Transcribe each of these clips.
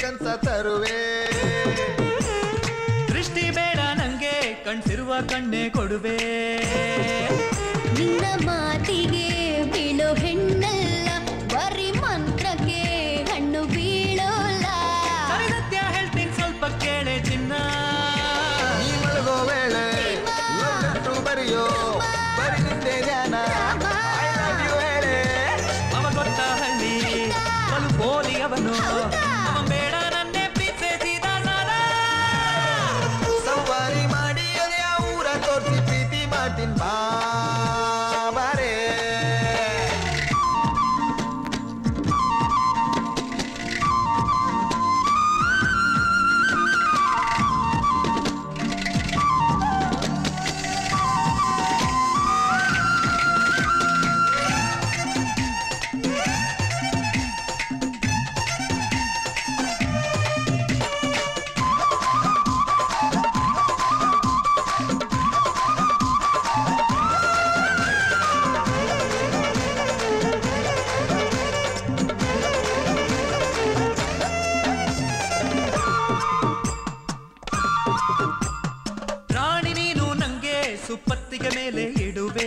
ಕನ್ಸ ತರುವೆ ದೃಷ್ಟಿ ಬೇಡ ನಂಗೆ ಕಣ್ಸಿರುವ ಕಣ್ಣೆ ಕೊಡುವೆ ನಿನ್ನ ಮಾತಿಗೆ ಬೀಳೋ ಹೆಣ್ಣಲ್ಲ ಬರೀ ಮಂತ್ರಕ್ಕೆ ಹಣ್ಣು ಬೀಳೋಲ್ಲ ಸರಿ ಸತ್ಯ ಹೇಳ್ತೀನಿ ಸ್ವಲ್ಪ ಕೇಳೆ ಚಿನ್ನ ನೀ ಮಲಗೋ ವೇಳೆ love letter ಬರೆಯೋ ಬರಿ ನಿಂದೆ ಧ್ಯಾನ I love you ಹೇಳೆ ಅವ ಗೊತ್ತ ಹಳ್ಳಿ ಬಲು ಪೋಲಿ ಅವನು ಹೌದಾ? ಅವ ಬೇಡ ನನ್ನೇ ಪ್ರೀತಿಸಿದ ಸದಾ ಸವಾರಿ ಮಾಡಿ ಅದೇ ಊರ ತೋರಿಸಿ ಪ್ರೀತಿ ಮಾಡ್ತೀನಿ ಬಾಬಾರೇ ರಾಣಿ ನೀನು ನಂಗೆ ಸುಪ್ಪತ್ತಿಗೆ ಮೇಲೆ ಇಡುವೆ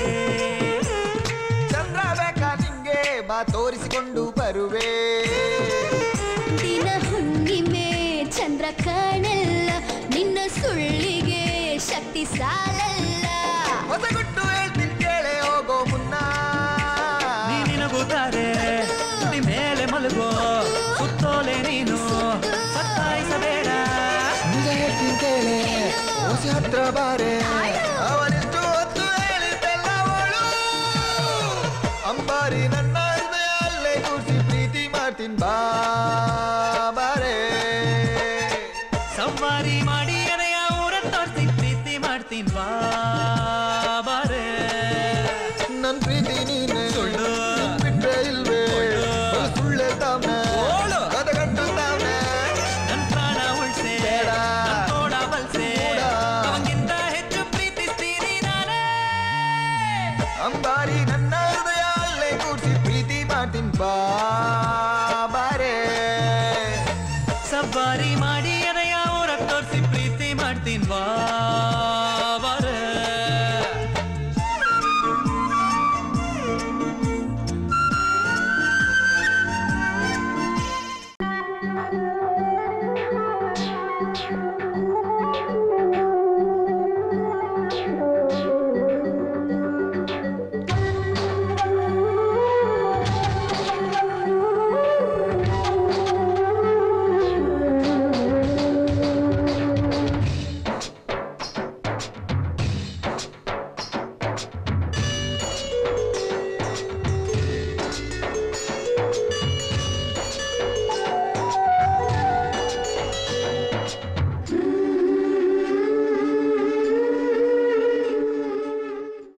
ಚಂದ್ರ ಬೇಕಾ ನಿಂಗೆ ಬಾ ತೋರಿಸಿಕೊಂಡು ಬರುವೆ ದಿನ ಹುಣ್ಣಿಮೆ ಚಂದ್ರ ಕಾಣಲ್ಲ ನಿನ್ನ ಸುಳ್ಳಿಗೆ ಶಕ್ತಿ ಸಾಲಲ್ಲ ಹೊಸ ಗುಟ್ಟು ಹೇಳ್ತೀನಿ ಕೇಳೆ ಹೋಗೋ ಮುನ್ನ ನೀ ನಿನಗುತ್ತಾರೆ ನಿ ಮೇಲೆ ಮಲಗೋ ಸುತ್ತೋಲೆ ನೀನು ಸತ್ತಾಯಿಸಬೇಡ ನಿಜ ಹೇಳ್ತೀನಿ ಕೇಳೆ ಹೊಸ ಹತ್ರ ಬಾರೆ ಅವನಿಷ್ಟು ಹೊತ್ತು ಹೇಳಿದ್ದೆಲ್ಲ ಅವಳು ಅಂಬಾರಿ ನನ್ನ ಹೃದಯ ಅಲ್ಲೇ ಕೂರಿಸಿ ಪ್ರೀತಿ ಮಾಡ್ತೀನಿ ಬಾಬಾರೇ ಸವಾರಿ ಮಾಡಿ ಎದೆಯ ಊರ ತೋರಿಸಿ ಪ್ರೀತಿ ಮಾಡ್ತೀನಿ ಬಾಬಾರೆ ನನ್ ಪ್ರೀತಿ ನೀನೆ ಸುಳ್ಳು. ನಿನ್ ಬಿಟ್ರೆ ಇಲ್ವೇ ಸುಳ್ಳು. ಬರೀ ಸುಳ್ಳೆ ತಾವ್ನೆ ಓಳು. ಕದಗಂಟು ತಾವ್ನೆ ನನ್ ಪ್ರಾಣ ಉಳ್ಸೆ ಬೇಡ. ನನ್ ತೋಡ ಬಲ್ಸೆ ಕೂಡ. ಅವಂಗಿಂತ ಹೆಚ್ಚು ಪ್ರೀತಿಸ್ತೀನಿ ನಾನೇ ಅಂಬಾರಿ ನನ್ನ ಹೃದಯ ಅಲ್ಲೇ ಕೂರಿಸಿ ಪ್ರೀತಿ ಮಾಡ್ತೀನಿ ಬಾ